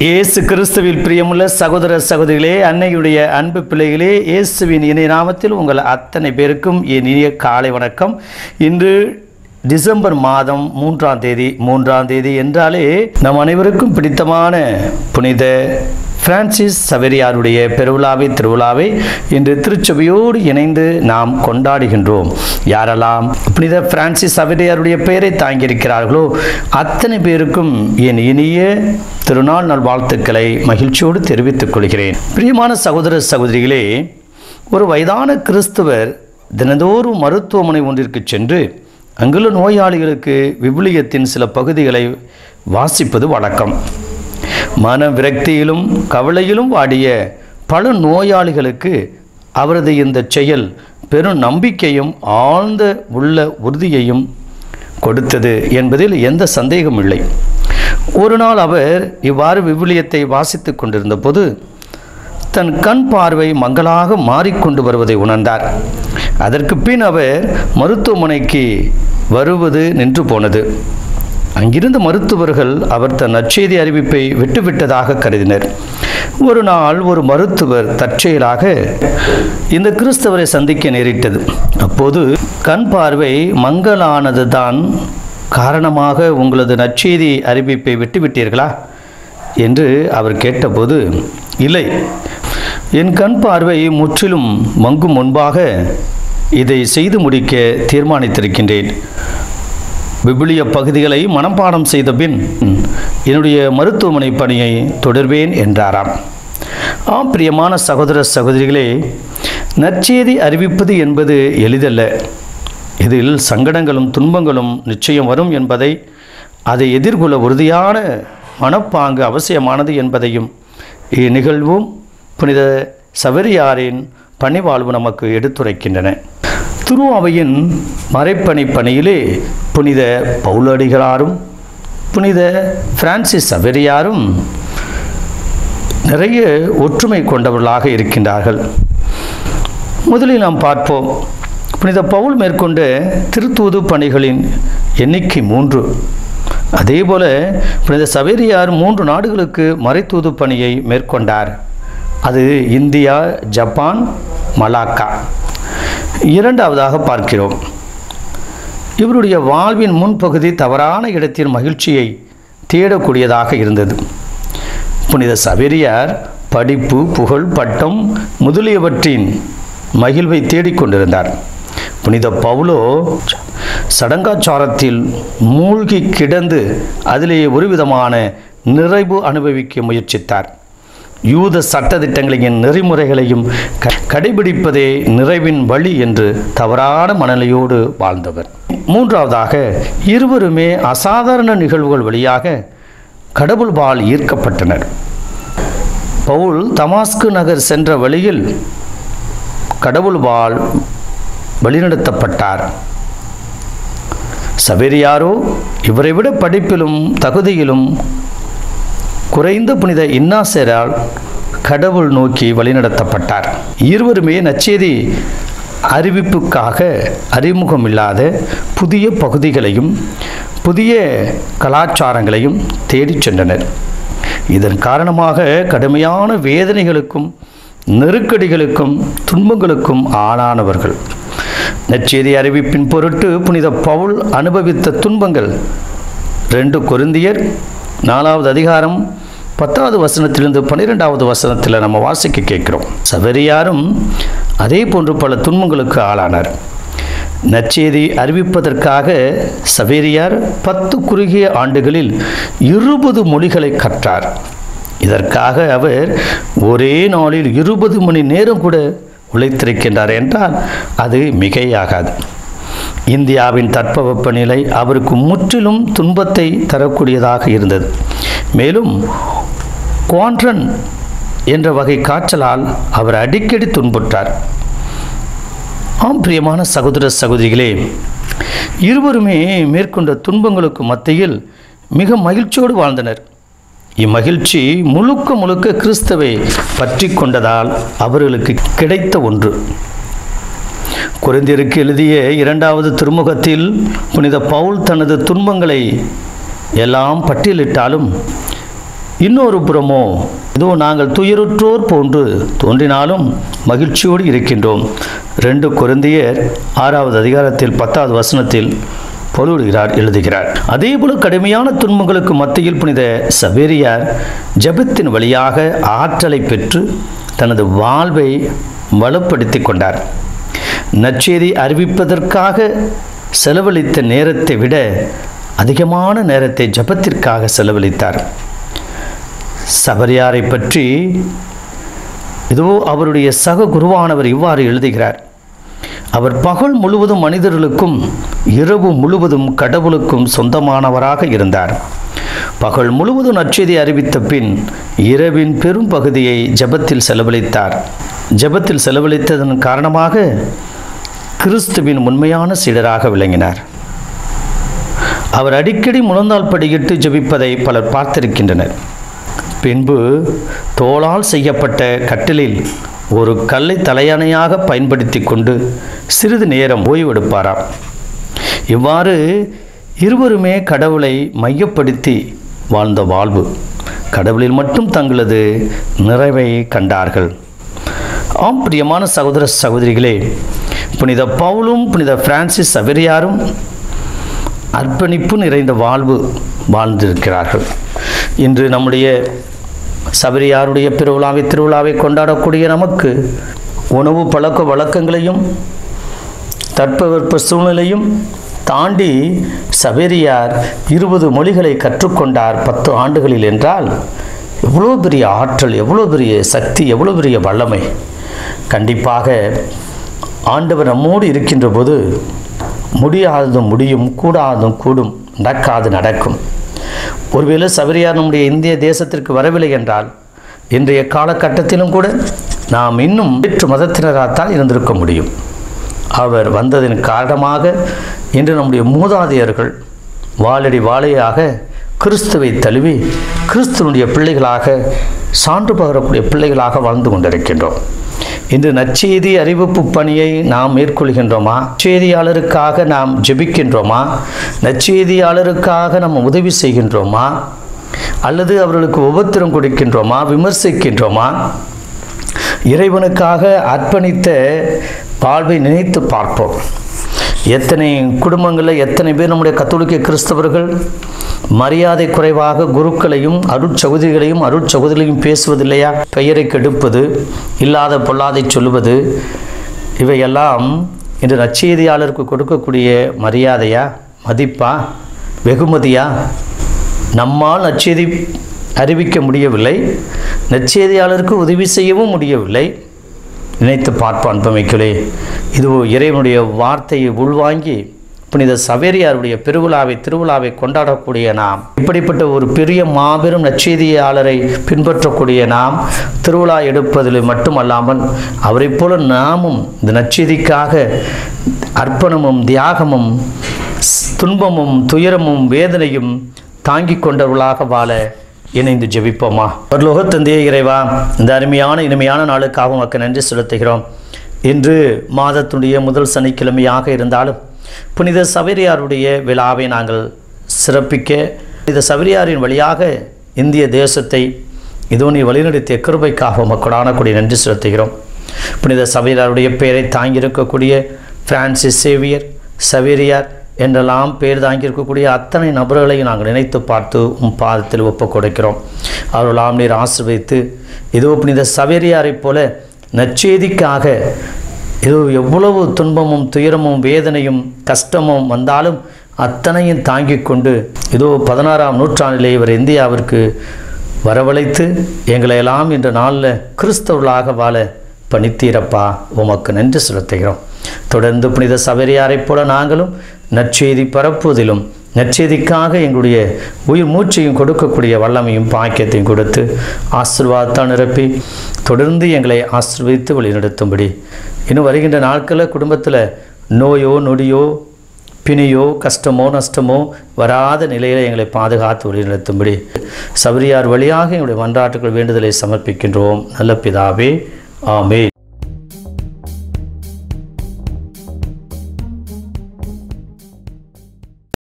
இயேசு கிறிஸ்துவில் பிரியமுள்ள சகோதர சகோதரிகளே அன்னையுடைய அன்பு பிள்ளைகளே இயேசுவின் இணைய நாமத்தில் உங்கள் அத்தனை பேருக்கும் என் இனிய காலை வணக்கம் இன்று டிசம்பர் மாதம் மூன்றாம் தேதி மூன்றாம் தேதி என்றாலே நம் அனைவருக்கும் பிடித்தமான புனித பிரான்சிஸ் சவேரியாருடைய பெருவிழாவை திருவிழாவை இன்று திருச்சபையோடு இணைந்து நாம் கொண்டாடுகின்றோம் யாரெல்லாம் புனித பிரான்சிஸ் சவேரியாருடைய பெயரை தாங்கியிருக்கிறார்களோ அத்தனை பேருக்கும் என் இனிய திருநாள் நல்வாழ்த்துக்களை மகிழ்ச்சியோடு தெரிவித்துக் கொள்கிறேன் பிரியமான சகோதர சகோதரிகளே ஒரு வயதான கிறிஸ்துவர் தினந்தோறும் மருத்துவமனை ஒன்றிற்கு சென்று அங்குள்ள நோயாளிகளுக்கு விவிலியத்தின் சில பகுதிகளை வாசிப்பது வழக்கம் மன விரக்தியிலும் கவலையிலும் வாடிய பல நோயாளிகளுக்கு அவரது இந்த செயல் பெரும் நம்பிக்கையும் ஆழ்ந்த உள்ள உறுதியையும் கொடுத்தது என்பதில் எந்த சந்தேகமும் இல்லை ஒரு நாள் அவர் இவ்வாறு விவிலியத்தை வாசித்துக் கொண்டிருந்த போது தன் கண் பார்வை மங்களாக மாறிக்கொண்டு வருவதை உணர்ந்தார் அதற்கு பின் அவர் மருத்துவமனைக்கு வருவது நின்று போனது அங்கிருந்த மருத்துவர்கள் அவர் தன் நற்செய்தி அறிவிப்பை விட்டுவிட்டதாக கருதினர் ஒரு நாள் ஒரு மருத்துவர் தற்செயலாக இந்த கிறிஸ்தவரை சந்திக்க நேரிட்டது அப்போது கண் பார்வை மங்கலானது தான் காரணமாக உங்களது நற்செய்தி அறிவிப்பை விட்டுவிட்டீர்களா என்று அவர் கேட்டபோது இல்லை என் கண் பார்வை முற்றிலும் மங்கும் முன்பாக இதை செய்து முடிக்க தீர்மானித்திருக்கின்றேன் விபிலிய பகுதிகளை மனப்பாடம் செய்த பின் என்னுடைய மருத்துவமனை பணியை தொடர்வேன் என்றாராம் ஆம் பிரியமான சகோதர சகோதரிகளே நற்செய்தி அறிவிப்பது என்பது எளிதல்ல இதில் சங்கடங்களும் துன்பங்களும் நிச்சயம் வரும் என்பதை அதை எதிர்கொள்ள உறுதியான மனப்பாங்கு அவசியமானது என்பதையும் இந்நிகழ்வும் புனித சவரியாரின் பணிவாழ்வு நமக்கு எடுத்துரைக்கின்றன திருவாவையின் மறைப்பணி பணியிலே புனித பவுலடிகளாரும் புனித பிரான்சிஸ் சவரியாரும் நிறைய ஒற்றுமை கொண்டவர்களாக இருக்கின்றார்கள் முதலில் நாம் பார்ப்போம் புனித பவுல் மேற்கொண்ட திருத்தூது பணிகளின் எண்ணிக்கை மூன்று அதேபோல புனித சவேரியார் மூன்று நாடுகளுக்கு மறைத்தூது பணியை மேற்கொண்டார் அது இந்தியா ஜப்பான் மலாக்கா இரண்டாவதாக பார்க்கிறோம் இவருடைய வாழ்வின் முன்பகுதி தவறான இடத்தின் மகிழ்ச்சியை தேடக்கூடியதாக இருந்தது புனித சவேரியார் படிப்பு புகழ் பட்டம் முதலியவற்றின் மகிழ்வை தேடிக்கொண்டிருந்தார் புனித பவுலோ சடங்காச்சாரத்தில் மூழ்கி கிடந்து அதிலே ஒரு விதமான நிறைவு அனுபவிக்க முயற்சித்தார் யூத சட்டத்திட்டங்களையும் நெறிமுறைகளையும் க கடைபிடிப்பதே நிறைவின் வழி என்று தவறான மனநிலையோடு வாழ்ந்தவர் மூன்றாவதாக இருவருமே அசாதாரண நிகழ்வுகள் வழியாக கடவுள்பால் ஈர்க்கப்பட்டனர் பவுல் தமாஸ்கு நகர் சென்ற வழியில் கடவுள்பால் வழிநடத்தப்பட்டார் சவேரியாரோ இவரை விட படிப்பிலும் தகுதியிலும் குறைந்த புனித இன்னாசரால் கடவுள் நோக்கி வழிநடத்தப்பட்டார் இருவருமே நச்சேதி அறிவிப்புக்காக அறிமுகமில்லாத புதிய பகுதிகளையும் புதிய கலாச்சாரங்களையும் தேடிச் சென்றனர் இதன் காரணமாக கடுமையான வேதனைகளுக்கும் நெருக்கடிகளுக்கும் துன்பங்களுக்கும் ஆளானவர்கள் நச்செய்தி அறிவிப்பின் பொருட்டு புனித பவுல் அனுபவித்த துன்பங்கள் ரெண்டு கொருந்தியர் நாலாவது அதிகாரம் பத்தாவது வசனத்திலிருந்து பன்னிரெண்டாவது வசனத்தில் நம்ம வாசிக்க கேட்கிறோம் சவரியாரும் அதே போன்று பல துன்பங்களுக்கு ஆளானார் நற்செய்தி அறிவிப்பதற்காக சவேரியார் பத்து குறுகிய ஆண்டுகளில் இருபது மொழிகளை கற்றார் இதற்காக அவர் ஒரே நாளில் இருபது மணி நேரம் கூட உழைத்திருக்கின்றார் என்றால் அது மிகையாகாது இந்தியாவின் தட்பவெப்ப நிலை அவருக்கு முற்றிலும் துன்பத்தை தரக்கூடியதாக இருந்தது மேலும் குவான்ட்ரன் என்ற வகை காய்ச்சலால் அவர் அடிக்கடி துன்புற்றார் ஆம் பிரியமான சகோதர சகோதரிகளே இருவருமே மேற்கொண்ட துன்பங்களுக்கு மத்தியில் மிக மகிழ்ச்சியோடு வாழ்ந்தனர் இம்மகிழ்ச்சி முழுக்க முழுக்க கிறிஸ்தவை பற்றி கொண்டதால் அவர்களுக்கு கிடைத்த ஒன்று குறைந்திருக்கு எழுதிய இரண்டாவது திருமுகத்தில் புனித பவுல் தனது துன்பங்களை எல்லாம் பட்டியலிட்டாலும் இன்னொரு புறமோ இதோ நாங்கள் துயருற்றோர் போன்று தோன்றினாலும் மகிழ்ச்சியோடு இருக்கின்றோம் ரெண்டு கொருந்தியர் ஆறாவது அதிகாரத்தில் பத்தாவது வசனத்தில் பொருளுகிறார் எழுதுகிறார் அதேபோல கடுமையான துன்பங்களுக்கு மத்தியில் புனித சவேரியார் ஜெபத்தின் வழியாக ஆற்றலை பெற்று தனது வாழ்வை வலுப்படுத்தி கொண்டார் நற்செய்தி அறிவிப்பதற்காக செலவழித்த நேரத்தை விட அதிகமான நேரத்தை ஜெபத்திற்காக செலவழித்தார் சபரியாரை பற்றி இதோ அவருடைய சக குருவானவர் இவ்வாறு எழுதுகிறார் அவர் பகல் முழுவதும் மனிதர்களுக்கும் இரவு முழுவதும் கடவுளுக்கும் சொந்தமானவராக இருந்தார் பகல் முழுவதும் நற்செய்தி அறிவித்த பின் இரவின் பெரும் பகுதியை ஜெபத்தில் செலவழித்தார் ஜெபத்தில் செலவழித்ததன் காரணமாக கிறிஸ்துவின் உண்மையான சீடராக விளங்கினார் அவர் அடிக்கடி முழந்தால் படியிட்டு ஜெபிப்பதை பலர் பார்த்திருக்கின்றனர் பின்பு தோளால் செய்யப்பட்ட கட்டிலில் ஒரு கல்லை தலையணையாக பயன்படுத்தி கொண்டு சிறிது நேரம் ஓய்வெடுப்பாராம் இவ்வாறு இருவருமே கடவுளை மையப்படுத்தி வாழ்ந்த வாழ்வு கடவுளில் மட்டும் தங்களது நிறைவை கண்டார்கள் ஆம் பிரியமான சகோதர சகோதரிகளே புனித பவுலும் புனித பிரான்சிஸ் சவேரியாரும் அர்ப்பணிப்பு நிறைந்த வாழ்வு வாழ்ந்திருக்கிறார்கள் இன்று நம்முடைய சபரியாருடைய பெருவிழாவை திருவிழாவை கொண்டாடக்கூடிய நமக்கு உணவு பழக்க வழக்கங்களையும் தட்பவெப்ப சூழ்நிலையும் தாண்டி சபேரியார் இருபது மொழிகளை கற்றுக்கொண்டார் பத்து ஆண்டுகளில் என்றால் எவ்வளோ பெரிய ஆற்றல் எவ்வளோ பெரிய சக்தி எவ்வளோ பெரிய வல்லமை கண்டிப்பாக ஆண்டவர் நம்மோடு இருக்கின்ற போது முடியாததும் முடியும் கூடாததும் கூடும் நடக்காது நடக்கும் ஒருவேளை சபரியார் நம்முடைய இந்திய தேசத்திற்கு வரவில்லை என்றால் இன்றைய காலகட்டத்திலும் கூட நாம் இன்னும் வேற்று மதத்தினராகத்தான் இருந்திருக்க முடியும் அவர் வந்ததன் காரணமாக இன்று நம்முடைய மூதாதையர்கள் வாழடி வாழையாக கிறிஸ்துவை தழுவி கிறிஸ்துவனுடைய பிள்ளைகளாக சான்று பகரக்கூடிய பிள்ளைகளாக வாழ்ந்து கொண்டிருக்கின்றோம் இன்று நற்செய்தி அறிவிப்பு பணியை நாம் மேற்கொள்கின்றோமா செய்தியாளருக்காக நாம் ஜெபிக்கின்றோமா நற்செய்தியாளருக்காக நாம் உதவி செய்கின்றோமா அல்லது அவர்களுக்கு உபத்திரம் கொடுக்கின்றோமா விமர்சிக்கின்றோமா இறைவனுக்காக அர்ப்பணித்த வாழ்வை நினைத்து பார்ப்போம் எத்தனை குடும்பங்களில் எத்தனை பேர் நம்முடைய கத்தோலிக்க கிறிஸ்தவர்கள் மரியாதை குறைவாக குருக்களையும் அருட்சகுதிகளையும் அருட்சகுதிகளையும் பேசுவதில்லையா பெயரை கெடுப்பது இல்லாத பொல்லாதை சொல்லுவது இவையெல்லாம் இன்று நற்செய்தியாளருக்கு கொடுக்கக்கூடிய மரியாதையா மதிப்பா வெகுமதியா நம்மால் நற்செய்தி அறிவிக்க முடியவில்லை நற்செய்தியாளருக்கு உதவி செய்யவும் முடியவில்லை நினைத்து பார்ப்பான் அன்பமைக்குள்ளே இது இறைவனுடைய வார்த்தையை உள்வாங்கி புனித சவேரியாருடைய பெருவிழாவை திருவிழாவை கொண்டாடக்கூடிய நாம் இப்படிப்பட்ட ஒரு பெரிய மாபெரும் நற்செய்தியாளரை பின்பற்றக்கூடிய நாம் திருவிழா எடுப்பதில் மட்டுமல்லாமல் அவரைப் போல நாமும் இந்த நற்செய்திக்காக அர்ப்பணமும் தியாகமும் துன்பமும் துயரமும் வேதனையும் தாங்கிக் கொண்டவர்களாக வாழ இணைந்து ஜெபிப்போமா பரலோக தந்தையே இறைவா இந்த அருமையான இனிமையான நாளுக்காக உமக்கு நன்றி செலுத்துகிறோம் இன்று மாதத்துடைய முதல் சனிக்கிழமையாக இருந்தாலும் புனித சபரியாருடைய விழாவை நாங்கள் சிறப்பிக்க புனித சபரியாரின் வழியாக இந்திய தேசத்தை இதோ நீ வழிநடத்திய கிருபைக்காக உமக்கு கூடிய நன்றி செலுத்துகிறோம் புனித சபரியாருடைய பெயரை தாங்கியிருக்கக்கூடிய பிரான்சிஸ் சேவியர் சவேரியார் என்றெல்லாம் பேர் தாங்கியிருக்கக்கூடிய அத்தனை நபர்களையும் நாங்கள் நினைத்து பார்த்து உம் பாதத்தில் ஒப்புக் கொடுக்கிறோம் அவர்களாம் நீர் ஆசிர்வதித்து இதோ புனித சவேரியாரைப் போல நற்செய்திக்காக இதோ எவ்வளவு துன்பமும் துயரமும் வேதனையும் கஷ்டமும் வந்தாலும் அத்தனையும் தாங்கிக் கொண்டு இதோ பதினாறாம் நூற்றாண்டிலே இவர் இந்தியாவிற்கு வரவழைத்து எங்களை எல்லாம் இன்ற நாளில் கிறிஸ்தவர்களாக வாழ பணித்தீரப்பா உமக்கு நன்றி செலுத்துகிறோம் தொடர்ந்து புனித சபரியாரைப் போல நாங்களும் நற்செய்தி பரப்புவதிலும் நற்செய்திக்காக எங்களுடைய உயிர் மூச்சையும் கொடுக்கக்கூடிய வல்லமையும் பாக்கியத்தையும் கொடுத்து ஆசிர்வாதத்தால் நிரப்பி தொடர்ந்து எங்களை ஆசிர்வதித்து வழிநடத்தும்படி இன்னும் வருகின்ற நாட்களில் குடும்பத்தில் நோயோ நொடியோ பிணியோ கஷ்டமோ நஷ்டமோ வராத நிலையில் எங்களை பாதுகாத்து வழிநடத்தும்படி சபரியார் வழியாக எங்களுடைய மன்றாட்டுகள் வேண்டுதலை சமர்ப்பிக்கின்றோம் நல்ல பிதாவே ஆமே